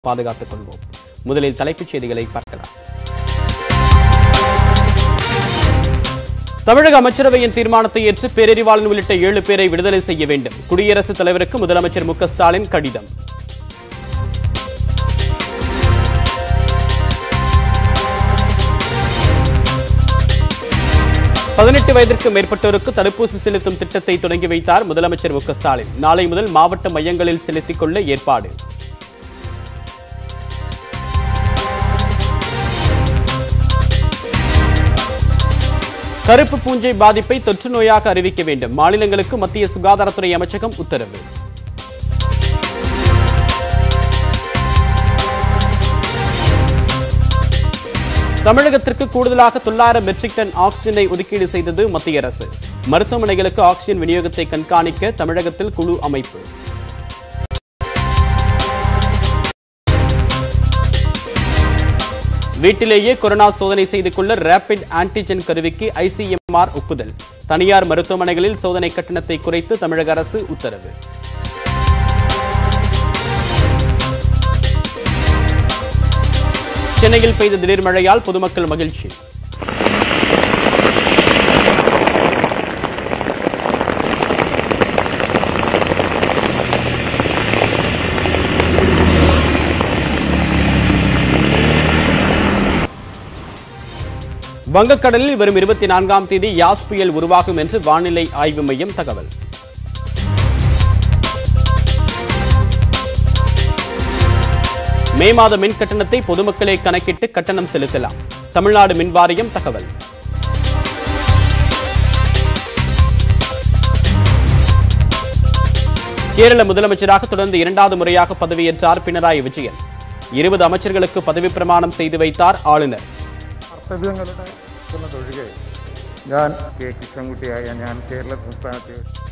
பாதுகாத்துக் கொள்வோம் முதலில் தலைப்புச் செய்திகளை பார்க்கலாம் தமிழக அமைச்சரவையின் தீர்மானத்தை ஏற்று பேரறிவாளன் உள்ளிட்ட ஏழு பேரை விடுதலை செய்ய வேண்டும் குடியரசுத் தலைவருக்கு முதலமைச்சர் மு க ஸ்டாலின் கடிதம் பதினெட்டு வயதிற்கு மேற்பட்டோருக்கு தடுப்பூசி செலுத்தும் திட்டத்தை தொடங்கி வைத்தார் முதலமைச்சர் மு க ஸ்டாலின் நாளை முதல் மாவட்ட மையங்களில் செலுத்திக் கொள்ள ஏற்பாடு கருப்பு பூஞ்சை பாதிப்பை தொற்று நோயாக அறிவிக்க வேண்டும் மாநிலங்களுக்கு மத்திய சுகாதாரத்துறை அமைச்சகம் உத்தரவு தமிழகத்திற்கு கூடுதலாக தொள்ளாயிரம் மெட்ரிக் டன் ஆக்சிஜனை ஒதுக்கீடு செய்தது மத்திய அரசு மருத்துவமனைகளுக்கு ஆக்சிஜன் விநியோகத்தை கண்காணிக்க தமிழகத்தில் குழு அமைப்பு வீட்டிலேயே கொரோனா சோதனை செய்து கொள்ள ரேபிட் ஆன்டிஜென் கருவிக்கு ஐசிஎம்ஆர் ஒப்புதல் தனியார் மருத்துவமனைகளில் சோதனை கட்டணத்தை குறைத்து தமிழக அரசு உத்தரவு சென்னையில் பெய்த திடீர் மழையால் பொதுமக்கள் மகிழ்ச்சி வங்கக்கடலில் வரும் இருபத்தி நான்காம் தேதி யாஸ் புயல் உருவாகும் என்று வானிலை ஆய்வு மையம் தகவல் மே மாத மின் கட்டணத்தை பொதுமக்களே கணக்கிட்டு கட்டணம் செலுத்தலாம் தமிழ்நாடு மின் வாரியம் தகவல் கேரள முதலமைச்சராக தொடர்ந்து இரண்டாவது முறையாக பதவியேற்றார் പിണറായി விஜயன் இருபது அமைச்சர்களுக்கு பதவி பிரமாணம் செய்து வைத்தார் ஆளுநர் കർത്തവ്യങ്ങളുടെ തൊഴികെ ഞാൻ കെ കൃഷ്ണൻകുട്ടിയായ ഞാൻ കേരള സംസ്ഥാനത്തെ